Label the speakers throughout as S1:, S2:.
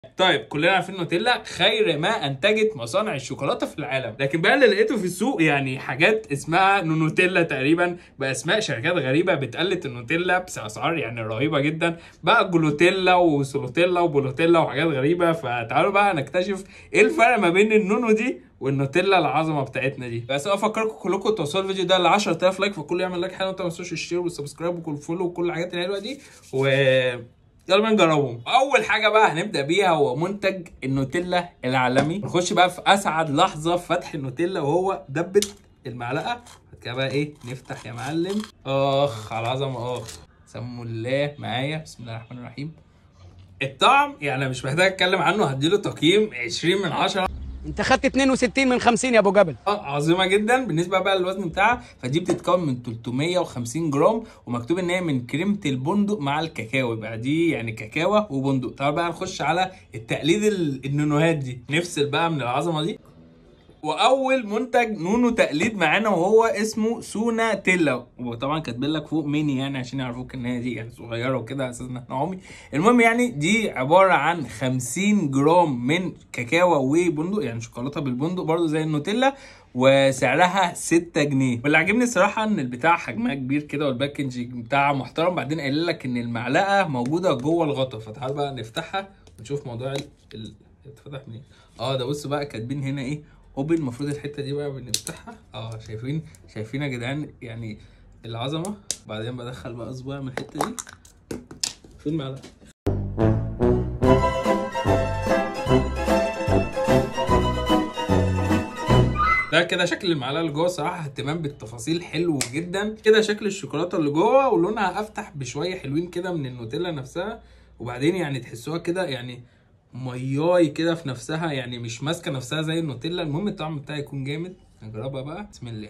S1: طيب كلنا عارفين نوتيلا خير ما انتجت مصانع الشوكولاته في العالم لكن بقى اللي لقيته في السوق يعني حاجات اسمها نونوتيلا تقريبا باسماء شركات غريبه بتقلد النوتيلا باسعار يعني رهيبه جدا بقى جلوتيلا وسولوتيلا وبولوتيلا وحاجات غريبه فتعالوا بقى نكتشف ايه الفرق ما بين النونو دي والنوتيلا العظمه بتاعتنا دي بس انا افكركم كلكم توصلوا الفيديو ده ل 10000 لايك فكل يعمل لايك حلو وانت ما تنسوش الشير والسبسكرايب وكل فولو وكل الحاجات الحلوه دي و يلا بينا نجربهم اول حاجه بقى هنبدا بيها هو منتج النوتيلا العالمي نخش بقى في اسعد لحظه في فتح النوتيلا وهو دبه المعلقه بعد كده بقى ايه نفتح يا معلم اخ على العظمه اخ سموا الله معايا بسم الله الرحمن الرحيم الطعم يعني مش محتاج اتكلم عنه هديله تقييم 20 من 10
S2: انت خدت 62 من 50 يا ابو جبل
S1: اه عظيمه جدا بالنسبه بقى للوزن بتاعها فدي بتتكون من 350 جرام ومكتوب ان هي من كريمه البندق مع الكاكاو يبقى دي يعني كاكاو وبندق طبعا بقى نخش على التقليد ال- النونوهات دي نفصل بقى من العظمه دي واول منتج نونو تقليد معانا وهو اسمه سونا تيلا وطبعا كاتبين لك فوق ميني يعني عشان يعرفوك ان هي دي يعني صغيره وكده اساس ان احنا عمي المهم يعني دي عباره عن 50 جرام من كاكاو وبندق يعني شوكولاته بالبندق برضو زي النوتيلا وسعرها 6 جنيه واللي عاجبني الصراحه ان البتاع حجمها كبير كده والباكج بتاعها محترم بعدين قايل لك ان المعلقه موجوده جوه الغطا فتعال بقى نفتحها ونشوف موضوع ال... ال... اتفتح منين اه ده بصوا بقى كاتبين هنا ايه اوبن المفروض الحته دي بقى بنفتحها اه شايفين شايفين يا جدعان يعني العظمه بعدين بدخل بقى صباعي من الحته دي فين المعلقه ده كده شكل المعلقه اللي جوه صراحه اهتمام بالتفاصيل حلو جدا كده شكل الشوكولاته اللي جوه ولونها افتح بشويه حلوين كده من النوتيلا نفسها وبعدين يعني تحسوها كده يعني مياي كده في نفسها يعني مش ماسكه نفسها زي النوتيلا المهم الطعم بتاعي يكون جامد نجربها بقى بسم الله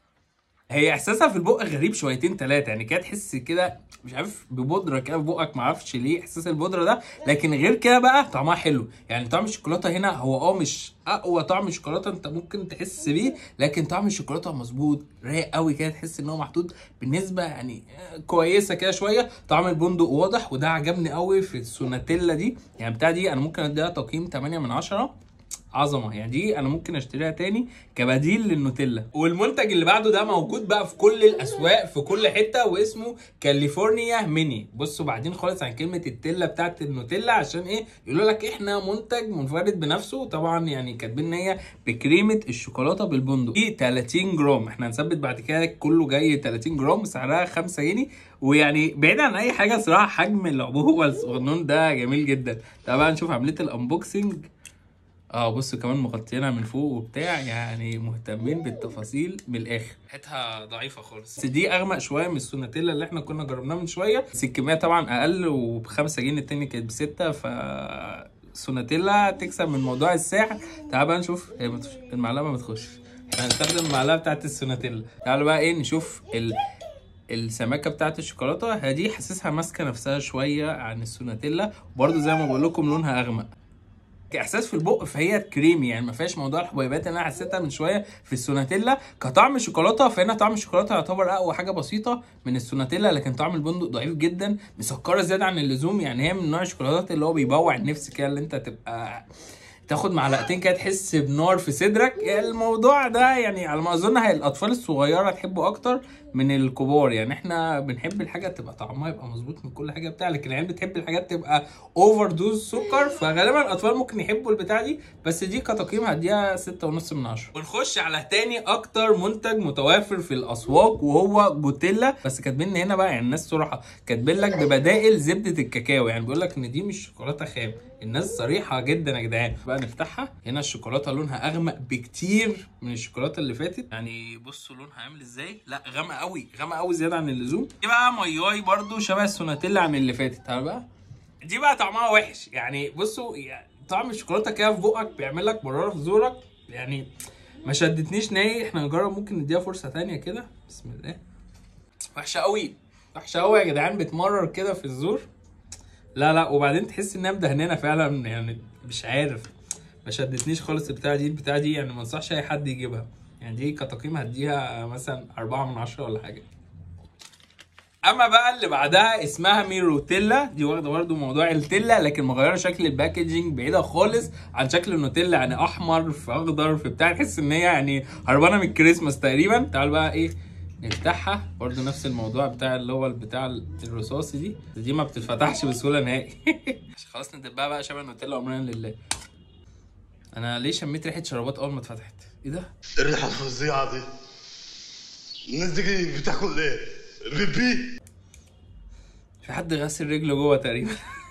S1: هي احساسها في البق غريب شويتين ثلاثه يعني كده تحس كده مش عارف ببودره كده في بقك معرفش ليه احساس البودره ده لكن غير كده بقى طعمها حلو يعني طعم الشوكولاته هنا هو اه مش اقوى طعم شوكولاته انت ممكن تحس بيه لكن طعم الشوكولاته مظبوط رايق قوي كده تحس ان هو محطوط بنسبه يعني آه، كويسه كده شويه طعم البندق واضح وده عجبني قوي في السوناتيلا دي يعني بتاع دي انا ممكن اديها تقييم 8 من 10 عظمه يعني دي انا ممكن اشتريها تاني كبديل للنوتيلا والمنتج اللي بعده ده موجود بقى في كل الاسواق في كل حته واسمه كاليفورنيا ميني بصوا بعدين خالص عن كلمه التله بتاعت النوتيلا عشان ايه يقولوا لك احنا منتج منفرد بنفسه طبعا يعني كاتبين ان هي بكريمه الشوكولاته بالبندق دي 30 جرام احنا هنثبت بعد كده كله جاي 30 جرام وسعرها 5 جنيه ويعني بعيد عن اي حاجه صراحه حجم العبوه الصغنون ده جميل جدا تعال بقى نشوف عمليه الانبوكسنج اه بصوا كمان مغطينها من فوق وبتاع يعني مهتمين بالتفاصيل من الاخر حياتها ضعيفه خالص بس دي اغمق شويه من السوناتيلا اللي احنا كنا جربناها من شويه بس الكميه طبعا اقل وبخمسة جنيه التاني كانت بستة ف سوناتيلا تكسب من موضوع السعر تعال بقى نشوف هي متخش... المعلقه ما بتخش احنا هنستخدم المعلقه بتاعت السوناتيلا تعالوا بقى ايه نشوف ال... السماكه بتاعت الشوكولاته هي دي حاسسها ماسكه نفسها شويه عن السوناتيلا وبرده زي ما بقول لكم لونها اغمق كاحساس في البق فهي كريمي يعني ما فيهاش موضوع الحبيبات اللي انا حسيتها من شويه في السوناتيلا كطعم شوكولاته فهنا طعم الشوكولاته يعتبر اقوى حاجه بسيطه من السوناتيلا لكن طعم البندق ضعيف جدا مسكره زياده عن اللزوم يعني هي من نوع الشوكولاتات اللي هو بيبوع النفس كده اللي انت تبقى تاخد معلقتين كده تحس بنار في صدرك الموضوع ده يعني على ما اظن هي الاطفال الصغيره تحبه اكتر من الكبار يعني احنا بنحب الحاجه تبقى طعمها يبقى مظبوط من كل حاجه بتاع لكن العيال بتحب الحاجات تبقى اوفر دوز سكر فغالبا الاطفال ممكن يحبوا البتاع دي بس دي كتقييم هديها ستة ونص من عشرة ونخش على تاني اكتر منتج متوافر في الاسواق وهو جوتيلا بس كاتبين إن هنا بقى يعني الناس صراحه كاتبين لك ببدائل زبده الكاكاو يعني بيقول لك ان دي مش شوكولاته خام الناس صريحه جدا يا جدعان بقى نفتحها هنا الشوكولاته لونها اغمق بكتير من الشوكولاته اللي فاتت يعني بصوا لونها عامل ازاي لا غامق قوي غامق قوي زياده عن اللزوم دي بقى مياي برضو شبه السوناتيلا عن اللي فاتت تعال بقى دي بقى طعمها وحش يعني بصوا يعني طعم الشوكولاته كده في بقك بيعمل لك مراره في زورك يعني ما شدتنيش ناي احنا نجرب ممكن نديها فرصه تانية كده بسم الله وحشه قوي وحشه قوي يا جدعان بتمرر كده في الزور لا لا وبعدين تحس انها مدهنانه فعلا يعني مش عارف ما شدتنيش خالص البتاعه دي البتاعه دي يعني ما انصحش اي حد يجيبها يعني دي كتقييم هديها مثلا أربعة من عشرة ولا حاجة اما بقى اللي بعدها اسمها ميروتيلا دي واخده برضه موضوع التيلا لكن مغيره شكل الباكجينج بعيده خالص عن شكل النوتيلا يعني احمر في اخضر في بتاع تحس ان هي يعني هربانه من الكريسماس تقريبا تعال بقى ايه نفتحها برضه نفس الموضوع بتاع اللي هو بتاع الرصاصي دي دي ما بتتفتحش بسهوله نهائي عشان خلاص ندبها بقى شبه النوتيلا امرنا لله انا ليه شميت ريحه شرابات اول ما اتفتحت ايه ده
S3: الريحة الفظيعة دي الناس دي بتاكل ايه؟ بيبي
S1: في حد غسل رجله جوه تقريبا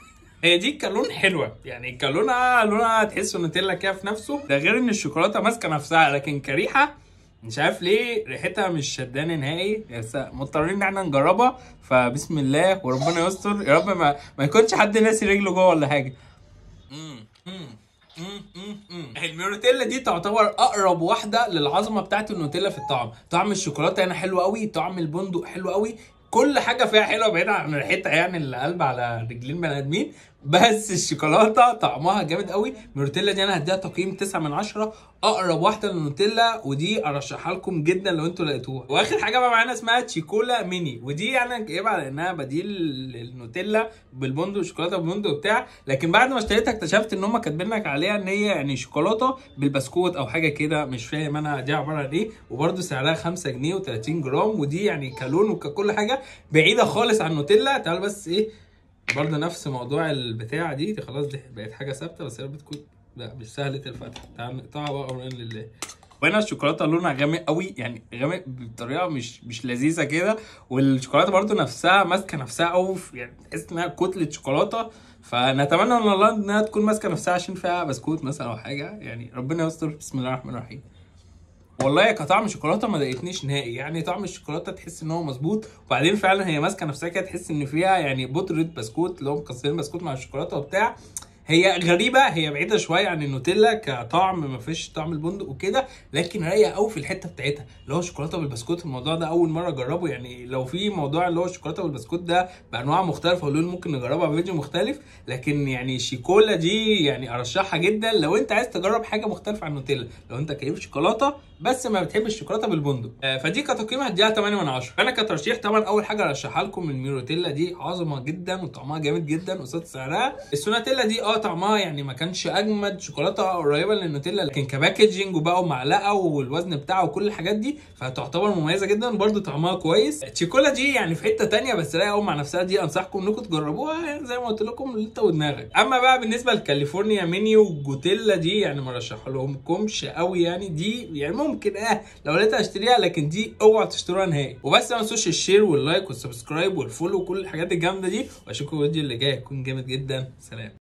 S1: هي دي كلون حلوه يعني كلونها لونها تحس نوتيلا كده في نفسه ده غير ان الشوكولاته ماسكه نفسها لكن كريحه مش عارف ليه ريحتها مش شداني نهائي بس مضطرين ان احنا نجربها فبسم الله وربنا يستر يا رب ما, ما يكونش حد ناسي رجله جوه ولا حاجه مم. مم. مم. مم. مم. الميروتيلا دي تعتبر اقرب واحده للعظمه بتاعت النوتيلا في الطعم طعم الشوكولاته هنا حلو قوي طعم البندق حلو قوي كل حاجه فيها حلوه بعيدا عن ريحتها يعني اللي قلب على رجلين بني ادمين بس الشوكولاته طعمها جامد قوي ميروتيلا دي انا هديها تقييم 9 من 10 اقرب واحده للنوتيلا ودي ارشحها لكم جدا لو انتوا لقيتوها واخر حاجه بقى معانا اسمها تشيكولا ميني ودي يعني جايبها على انها بديل للنوتيلا بالبندق شوكولاته بالبندق وبتاع لكن بعد ما اشتريتها اكتشفت ان هم كاتبين لك عليها ان هي يعني شوكولاته بالبسكوت او حاجه كده مش فاهم انا دي عباره عن ايه وبرده سعرها 5 جنيه و30 جرام ودي يعني كلون وككل حاجه بعيده خالص عن النوتيلا تعال بس ايه برضه نفس موضوع البتاعه دي, دي خلاص دي بقت حاجه ثابته بس هي بتكون لا مش سهله الفتح تعال نقطعها بقى امرا لله وهنا الشوكولاته لونها غامق قوي يعني غامق بطريقه مش مش لذيذه كده والشوكولاته برضو نفسها ماسكه نفسها قوي يعني تحس انها كتله شوكولاته فنتمنى من الله انها تكون ماسكه نفسها عشان فيها بسكوت مثلا او حاجه يعني ربنا يستر بسم الله الرحمن الرحيم والله كطعم شوكولاته ما ضايقتنيش نهائي يعني طعم الشوكولاته تحس ان هو مظبوط وبعدين فعلا هي ماسكه نفسها كده تحس ان فيها يعني بودره بسكوت اللي هو مكسرين بسكوت مع الشوكولاته وبتاع هي غريبه هي بعيده شويه عن النوتيلا كطعم ما فيش طعم البندق وكده لكن رايقه قوي في الحته بتاعتها اللي هو شوكولاته بالبسكوت الموضوع ده اول مره اجربه يعني لو في موضوع اللي هو الشوكولاته بالبسكوت ده بانواع مختلفه ولون ممكن نجربها في فيديو مختلف لكن يعني شيكولا دي يعني ارشحها جدا لو انت عايز تجرب حاجه مختلفه عن النوتيلا لو انت كيف شوكولاته بس ما بتحبش الشوكولاته بالبندق آه فدي كتقييم هديها 8 من 10 انا كترشيح طبعا اول حاجه ارشحها لكم الميروتيلا دي عظمه جدا وطعمها جامد جدا قصاد سعرها السوناتيلا دي اه طعمها يعني ما كانش اجمد شوكولاته قريبه للنوتيلا لكن كباكجينج وبقى ومعلقه والوزن بتاعه وكل الحاجات دي فتعتبر مميزه جدا برده طعمها كويس تشيكولا دي يعني في حته تانية بس رايقه قوي مع نفسها دي انصحكم انكم تجربوها يعني زي ما قلت لكم اللي انت ودماغك اما بقى بالنسبه لكاليفورنيا ميني وجوتيلا دي يعني ما رشحها لهمكمش قوي يعني دي يعني ممكن اه لو لقيتها اشتريها لكن دي اوعى تشتروها نهائي وبس ما تنسوش الشير واللايك والسبسكرايب والفولو وكل الحاجات الجامده دي واشوفكم الفيديو اللي جاي هيكون جامد جدا سلام